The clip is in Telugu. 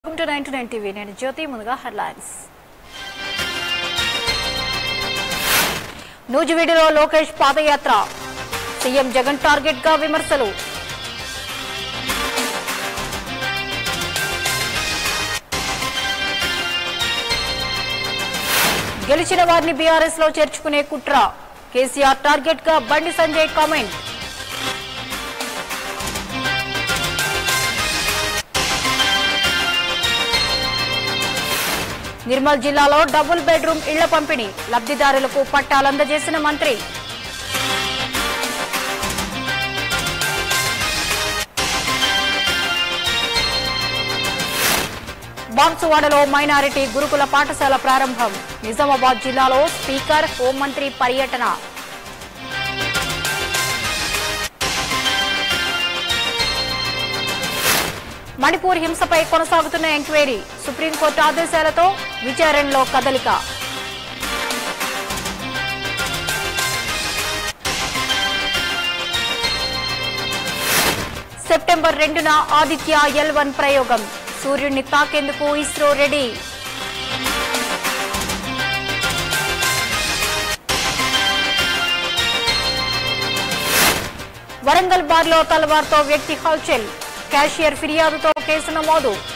welcome to nine to nine TV నేను జ్యోతి ముందుగా హెడ్లైన్స్ నూజివీడులో లోకేష్ పాదయాత్ర సీఎం జగన్ టార్గెట్ గా విమర్శలు గెలిచిన వారిని బీఆర్ఎస్ లో చేర్చుకునే కుట్ర కేసీఆర్ టార్గెట్ గా బండి సంజయ్ కామెంట్ నిర్మల్ జిల్లాలో డబుల్ బెడ్రూమ్ ఇళ్ల పంపిణీ లబ్ధిదారులకు పట్టాలందజేసిన మంత్రి బాన్సువాడలో మైనారిటీ గురుకుల పాఠశాల ప్రారంభం నిజామాబాద్ జిల్లాలో స్పీకర్ హోంమంత్రి పర్యటన మణిపూర్ హింసపై కొనసాగుతున్న ఎంక్వైరీ సుప్రీంకోర్టు ఆదేశాలతో విచారణలో కదలిక సెప్టెంబర్ రెండున ఆదిత్య ఎల్ వన్ ప్రయోగం సూర్యుడిని తాకేందుకు ఇస్రో రెడీ వరంగల్ బార్లో తలవార్తో వ్యక్తి హల్చల్ క్యాషియర్ ఫిర్యాదుతో కేసు నమోదు